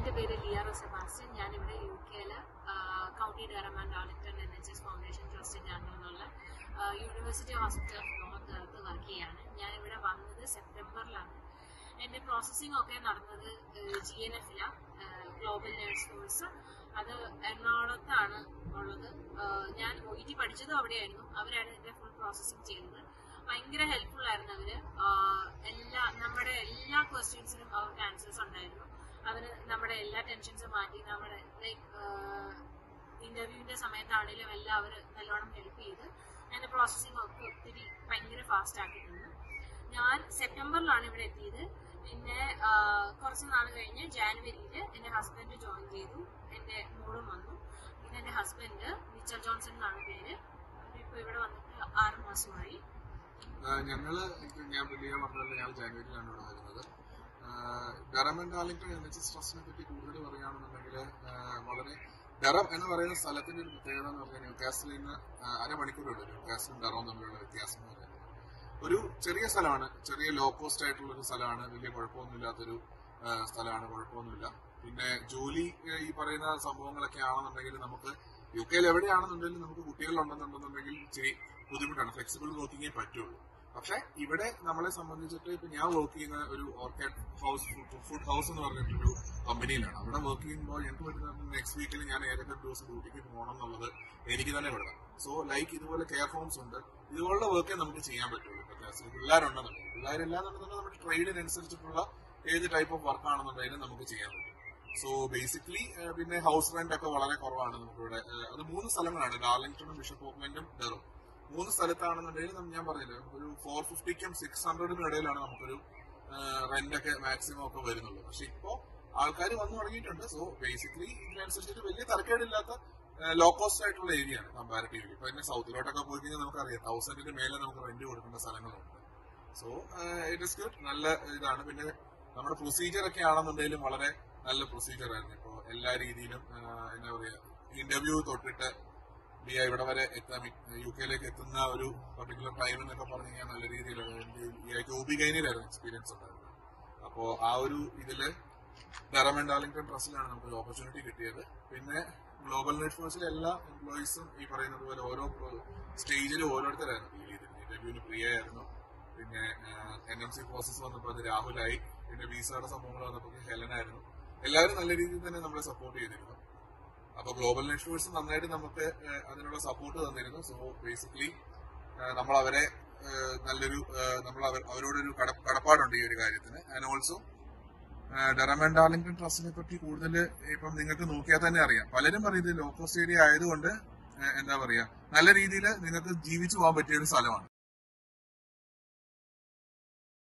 എൻ്റെ പേര് ലിയാറോ സെബാസ്റ്റ്യൻ ഞാനിവിടെ യു കെയില് county Durham and Darlington N H S foundation ട്രസ്റ്റിൻ്റെ അണ്ടറിലുള്ള university hospital of north work ചെയ്യാണ് ഞാനിവിടെ വന്നത് സെപ്റ്റംബറിലാണ് എൻ്റെ പ്രോസസ്സിംഗ് ഒക്കെ നടന്നത് ജി എൻ എഫിലാണ് ഗ്ലോബൽ നേഴ്സ് കോഴ്സ് അത് എറണാകുളത്താണ് ഉള്ളത് ആഹ് ഞാൻ ഒ ടി പഠിച്ചതും അവിടെയായിരുന്നു അവരാണ് എൻ്റെ ഫുൾ പ്രോസസ്സിംഗ് ചെയ്തത് ഭയങ്കര ഹെൽപ്ഫുൾ ആയിരുന്നു അവര് ആഹ് എല്ലാ നമ്മുടെ എല്ലാ ക്വസ്റ്റ്യൻസിനും അവർക്ക് ആൻസേഴ്സ് ഉണ്ടായിരുന്നു അവര് നമ്മുടെ എല്ലാ ടെൻഷൻസും മാറ്റി നമ്മുടെ ലൈക്ക് ഇന്റർവ്യൂവിന്റെ സമയത്താണെങ്കിലും എല്ലാം അവര് നല്ലോണം ഹെൽപ്പ് ചെയ്ത് എന്റെ പ്രോസസ്സിംഗ് ഒക്കെ ഒത്തിരി ഭയങ്കര ഫാസ്റ്റ് ആക്കിയിട്ടുണ്ട് ഞാൻ സെപ്റ്റംബറിലാണ് ഇവിടെ എത്തിയത് പിന്നെ ആഹ് കുറച്ച് നാൾ കഴിഞ്ഞ് ജാനുവരിയിൽ എന്റെ ഹസ്ബൻഡ് ജോയിൻ ചെയ്തു എന്റെ മോളും വന്നു പിന്നെ എന്റെ ഹസ്ബൻഡ് മിച്ചൽ ജോൺസൺ എന്നാണ് പേര് ഇപ്പൊ ഇവിടെ വന്നിട്ട് ആറ് മാസമായി ആഹ് ഞങ്ങള് ഇപ്പൊ ഞാൻ വലിയ പറഞ്ഞല്ലോ ഞങ്ങൾ ജാനുവരിയിലാണ് ഇവിടെ വരുന്നത് Durham and Darlington N H S ട്രസ്റ്റിനെ പറ്റി കൂടുതൽ പറയുകയാണെന്നുണ്ടെങ്കിൽ വളരെ ഡറം എന്ന് പറയുന്ന സ്ഥലത്തിന്റെ ഒരു പ്രത്യേകത എന്ന് പറഞ്ഞാൽ ന്യൂകാസിൽ നിന്ന് ആഹ് അരമണിക്കൂറുണ്ട് ന്യൂകാസിലും ഡറവും തമ്മിലുള്ള വ്യത്യാസം എന്ന് പറയുന്നത് ഒരു ചെറിയ സ്ഥലമാണ് ചെറിയ ലോ കോസ്റ്റ് ആയിട്ടുള്ള ഒരു സ്ഥലമാണ് വലിയ കുഴപ്പമൊന്നുമില്ലാത്തൊരു ആഹ് സ്ഥലമാണ് കുഴപ്പമൊന്നുമില്ല പിന്നെ ജോലി ആഹ് ഈ പറയുന്ന സംഭവങ്ങളൊക്കെ ആണെന്നുണ്ടെങ്കിൽ നമുക്ക് യു കെയിൽ എവിടെയാണെന്നുണ്ടെങ്കിലും നമുക്ക് കുട്ടികളുണ്ടെന്നുണ്ടെന്നുണ്ടെങ്കിൽ ഇച്ചിരി ബുദ്ധിമുട്ടാണ് ഫ്ലെക്സിബിൾ വർക്കിങ്ങേ പറ്റുള്ളൂ പക്ഷെ ഇവിടെ നമ്മളെ സംബന്ധിച്ചിട്ട് ഇപ്പൊ ഞാൻ വർക്ക് ചെയ്യുന്ന ഒരു ഓർക്കാഡ് ഹൗസ് ഫുഡ് ഹൗസ് എന്ന് പറഞ്ഞിട്ടൊരു കമ്പനിയിലാണ് അവിടെ വർക്ക് ചെയ്യുമ്പോൾ ഞങ്ങൾക്ക് പറ്റുന്ന നെക്സ്റ്റ് വീക്കിൽ ഞാൻ ഏതൊക്കെ ദിവസം ഡ്യൂട്ടിക്ക് പോകണം എന്നുള്ളത് എനിക്ക് തന്നെ വിടണം സോ ലൈക്ക് ഇതുപോലെ കെയർ ഹോംസ് ഉണ്ട് ഇതുപോലുള്ള വർക്കേ നമുക്ക് ചെയ്യാൻ പറ്റുള്ളൂ ഇപ്പൊ ക്ലാസ്സിൽ പിള്ളേരുണ്ടെന്നുണ്ടെങ്കിൽ പിള്ളേരില്ലാന്നുണ്ടെങ്കിൽ നമ്മുടെ ട്രേഡിനനുസരിച്ചിട്ടുള്ള ഏത് ടൈപ്പ് ഓഫ് വർക്ക് ആണെന്നുണ്ടെങ്കിലും നമുക്ക് ചെയ്യാൻ പറ്റും സോ ബേസിക്കലി പിന്നെ ഹൗസ് റെന്റ് ഒക്കെ വളരെ കുറവാണ് നമുക്കിവിടെ ഏഹ് അത് മൂന്ന് സ്ഥലങ്ങളാണ് ഡാർലിംഗ്ടണും ബിഷപ്പ് ഓക്ലൻഡും ഡെറും മൂന്ന് സ്ഥലത്താണെന്നുണ്ടെങ്കിൽ നം- ഞാൻ പറഞ്ഞില്ലേ ഒരു ഫോർ ഫിഫ്റ്റിക്കും സിക്സ് ഹൺഡ്രഡിനും ഇടയിലാണ് നമുക്കൊരു റെന്റ് ഒക്കെ മാക്സിമം ഒക്കെ വരുന്നുള്ളൂ പക്ഷെ ഇപ്പോ ആൾക്കാർ വന്നു തുടങ്ങിയിട്ടുണ്ട് സോ ബേസിക്കലി ഇതിനനുസരിച്ചിട്ട് വലിയ തരക്കേടില്ലാത്ത ലോ കോസ്റ്റ് ആയിട്ടുള്ള ഏരിയ ആണ് കമ്പാരിറ്റീവ്ലി ഇപ്പൊ പിന്നെ സൗത്തിലോട്ടൊക്കെ പോയി കഴിഞ്ഞാൽ നമുക്കറിയാം തൗസൻഡിന് മേലെ നമുക്ക് റെന്റ് കൊടുക്കേണ്ട സ്ഥലങ്ങളുണ്ട് സോ ഇറ്റ് ഇസ് ഗുഡ് നല്ല ഇതാണ് പിന്നെ നമ്മുടെ പ്രൊസീജിയർ ഒക്കെ ആണെന്നുണ്ടെങ്കിലും വളരെ നല്ല പ്രൊസീജിയർ ആയിരുന്നു ഇപ്പോ എല്ലാ രീതിയിലും ആ, എന്താ പറയാ ഇന്റർവ്യൂ തൊട്ടിട്ട് ബി ഐ ഇവിടെ വരെ എത്താൻ യു കെയിലേക്ക് എത്തുന്ന ഒരു പർട്ടിക്കുലർ ടൈം എന്നൊക്കെ പറഞ്ഞു കഴിഞ്ഞാൽ നല്ല രീതിയിൽ ഒ ബി ഗൈനിലായിരുന്നു എക്സ്പീരിയൻസ് ഉണ്ടായിരുന്നത് അപ്പോ ആ ഒരു ഇതില് ഡറം ആൻഡ് ഡാർലിംഗ്ടൺ ട്രസ്റ്റിലാണ് നമുക്ക് ഒരു ഓപ്പർച്യൂണിറ്റി കിട്ടിയത് പിന്നെ ഗ്ലോബൽ നെറ്റ്വർക്സിലെ എല്ലാ എംപ്ലോയീസും ഈ പറയുന്നത് പോലെ ഓരോ സ്റ്റേജിലും ഓരോരുത്തരായിരുന്നു ഡീൽ ചെയ്തിരുന്നത് ഇന്റർവ്യൂവിന് പ്രിയ ആയിരുന്നു പിന്നെ എൻ എം സി പ്രോസസ് വന്നപ്പോൾ അത് രാഹുലായി പിന്നെ വിസയുടെ സംഭവങ്ങൾ വന്നപ്പോൾ ഹെലനായിരുന്നു എല്ലാവരും നല്ല രീതിയിൽ തന്നെ നമ്മളെ സപ്പോർട്ട് ചെയ്തിരുന്നു അപ്പൊ ഗ്ലോബൽ നെറ്റ്വർക്ക്സ് നന്നായിട്ട് നമുക്ക് ഏഹ്, അതിനുള്ള സപ്പോർട്ട് തന്നിരുന്നു സോ ബേസിക്കലി നമ്മൾ അവരെ ഏഹ്, നല്ലൊരു ഏഹ്, നമ്മൾ അവർ- അവരോടൊരു കട- കടപ്പാടുണ്ട് ഈ ഒരു കാര്യത്തിന് and also Durham and Darlington ട്രസ്റ്റിനെ പറ്റി കൂടുതൽ ഇപ്പം നിങ്ങൾക്ക് നോക്കിയാൽ തന്നെ അറിയാം പലരും പറയും ഇത് ലോ കോസ്റ്റ് ഏരിയ ആയതുകൊണ്ട് ഏഹ്, എന്താ പറയാ നല്ല രീതിയിൽ നിങ്ങൾക്ക് ജീവിച്ചു പോകാൻ പറ്റിയ ഒരു സ്ഥലമാണ്